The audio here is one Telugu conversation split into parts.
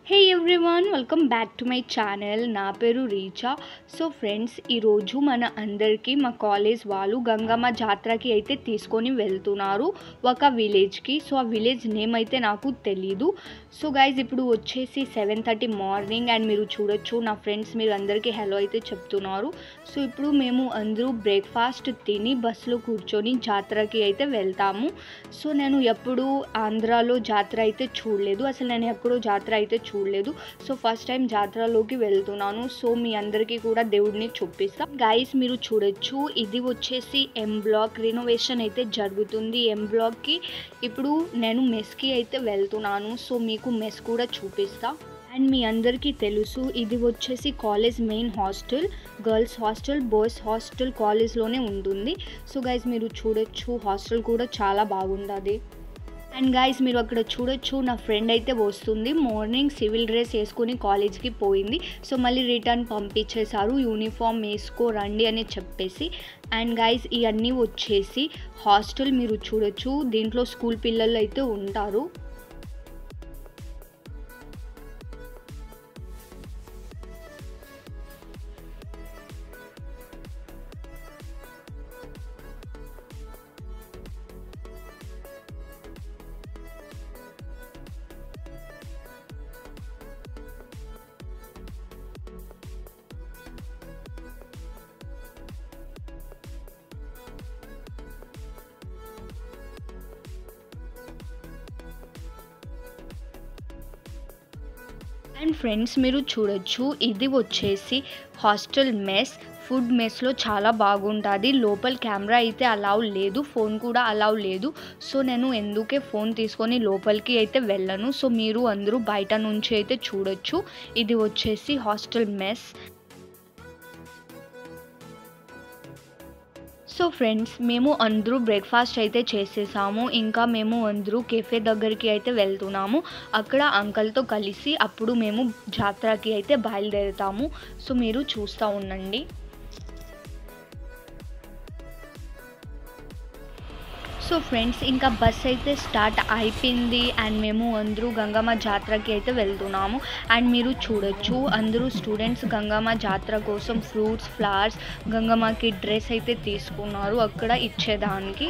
hey everyone welcome back to my channel నా పేరు రీచా సో ఫ్రెండ్స్ ఈరోజు మన అందరికీ మా కాలేజ్ వాళ్ళు గంగమ్మ జాతరకి అయితే తీసుకొని వెళ్తున్నారు ఒక విలేజ్కి సో ఆ విలేజ్ నేమ్ అయితే నాకు తెలీదు సో గైజ్ ఇప్పుడు వచ్చేసి సెవెన్ థర్టీ మార్నింగ్ అండ్ మీరు చూడొచ్చు నా ఫ్రెండ్స్ మీరు అందరికీ హలో అయితే చెప్తున్నారు సో ఇప్పుడు మేము అందరూ బ్రేక్ఫాస్ట్ తిని బస్సులో కూర్చొని జాతరకి అయితే వెళ్తాము సో నేను ఎప్పుడు ఆంధ్రాలో జాతర అయితే చూడలేదు అసలు నేను ఎప్పుడూ జాతర అయితే చూడలేదు సో ఫస్ట్ టైం జాతరలోకి వెళ్తున్నాను సో మీ అందరికీ కూడా దేవుడిని చూపిస్తాం గైస్ మీరు చూడొచ్చు ఇది వచ్చేసి ఎం బ్లాక్ రినోవేషన్ అయితే జరుగుతుంది ఎం బ్లాక్కి ఇప్పుడు నేను మెస్కి అయితే వెళ్తున్నాను సో మీకు మెస్ కూడా చూపిస్తా అండ్ మీ అందరికీ తెలుసు ఇది వచ్చేసి college main hostel girls hostel boys hostel కాలేజ్లోనే ఉంటుంది సో గైస్ మీరు చూడొచ్చు హాస్టల్ కూడా చాలా బాగుంటుంది అండ్ గాయస్ మీరు అక్కడ చూడొచ్చు నా ఫ్రెండ్ అయితే వస్తుంది మార్నింగ్ సివిల్ డ్రెస్ వేసుకొని కాలేజ్కి పోయింది సో మళ్ళీ రిటర్న్ పంపించేశారు యూనిఫామ్ వేసుకో రండి అని చెప్పేసి అండ్ గాయస్ ఇవన్నీ వచ్చేసి హాస్టల్ మీరు చూడొచ్చు దీంట్లో స్కూల్ పిల్లలు అయితే ఉంటారు అండ్ ఫ్రెండ్స్ మీరు చూడొచ్చు ఇది వచ్చేసి హాస్టల్ మెస్ ఫుడ్ మెస్లో చాలా బాగుంటుంది లోపల కెమెరా అయితే అలౌ లేదు ఫోన్ కూడా అలౌ లేదు సో నేను ఎందుకే ఫోన్ తీసుకొని లోపలికి అయితే వెళ్ళను సో మీరు అందరూ బయట నుంచి అయితే చూడొచ్చు ఇది వచ్చేసి హాస్టల్ మెస్ సో ఫ్రెండ్స్ మేము అందరూ బ్రేక్ఫాస్ట్ అయితే చేసేసాము ఇంకా మేము అందరూ కెఫే దగ్గరికి అయితే వెళ్తున్నాము అక్కడ అంకల్తో కలిసి అప్పుడు మేము జాతరకి అయితే బయలుదేరుతాము సో మీరు చూస్తూ ఉండండి సో ఫ్రెండ్స్ ఇంకా బస్ అయితే స్టార్ట్ అయిపోయింది అండ్ మేము అందరూ గంగమ్మ జాతరకి అయితే వెళ్తున్నాము అండ్ మీరు చూడొచ్చు అందరూ స్టూడెంట్స్ గంగమ్మ జాతర కోసం ఫ్రూట్స్ ఫ్లవర్స్ గంగమ్మకి డ్రెస్ అయితే తీసుకున్నారు అక్కడ ఇచ్చేదానికి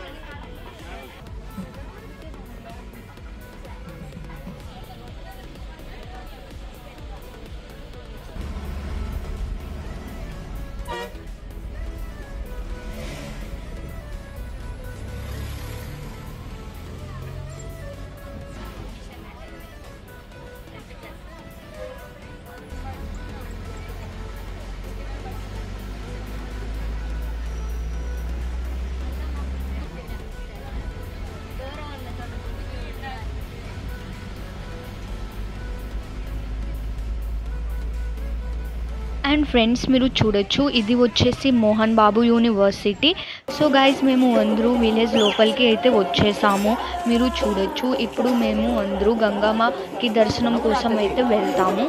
అండ్ ఫ్రెండ్స్ మీరు చూడొచ్చు ఇది వచ్చేసి Mohan Babu university so guys మేము అందరూ విలేజ్ లోపలికి అయితే వచ్చేసాము మీరు చూడొచ్చు ఇప్పుడు మేము అందరూ గంగమ్మకి దర్శనం కోసం అయితే వెళ్తాము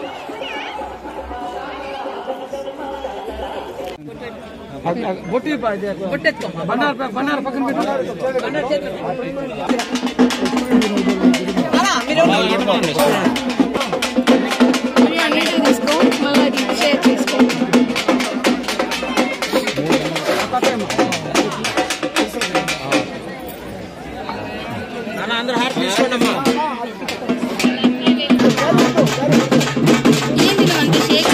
బొట్టి బన్నారు బన్నారు పక్కన పెట్టు తీసుకో మళ్ళీ షేర్ చేసుకో నాన్న అందరూ హార్ట్ తీసుకోండి అమ్మా ఏంది నువ్వు అంత షేక్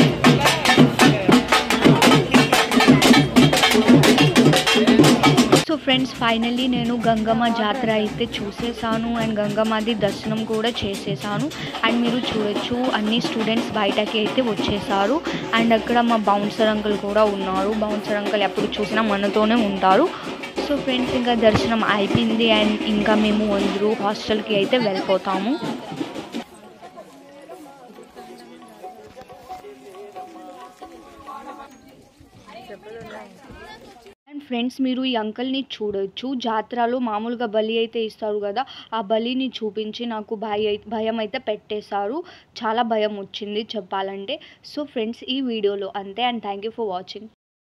సో ఫ్రెండ్స్ ఫైనల్లీ నేను గంగమ్మ జాతర అయితే చూసేసాను అండ్ గంగమ్మది దర్శనం కూడా చేసేసాను అండ్ మీరు చూడొచ్చు అన్ని స్టూడెంట్స్ బయటకి అయితే వచ్చేసారు అండ్ అక్కడ మా బౌన్సర్ అంకుల్ కూడా ఉన్నారు బౌన్సర్ అంకుల్ ఎప్పుడు చూసినా మనతోనే ఉంటారు సో ఫ్రెండ్స్ ఇంకా దర్శనం అయిపోయింది అండ్ ఇంకా మేము అందరూ హాస్టల్కి అయితే వెళ్ళిపోతాము అండ్ ఫ్రెండ్స్ మీరు ఈ అంకల్ని చూడొచ్చు జాతరలో మామూలుగా బలి అయితే ఇస్తారు కదా ఆ బలిని చూపించి నాకు భయ భయం అయితే పెట్టేశారు చాలా భయం వచ్చింది చెప్పాలంటే సో ఫ్రెండ్స్ ఈ వీడియోలో అంతే and thank you for watching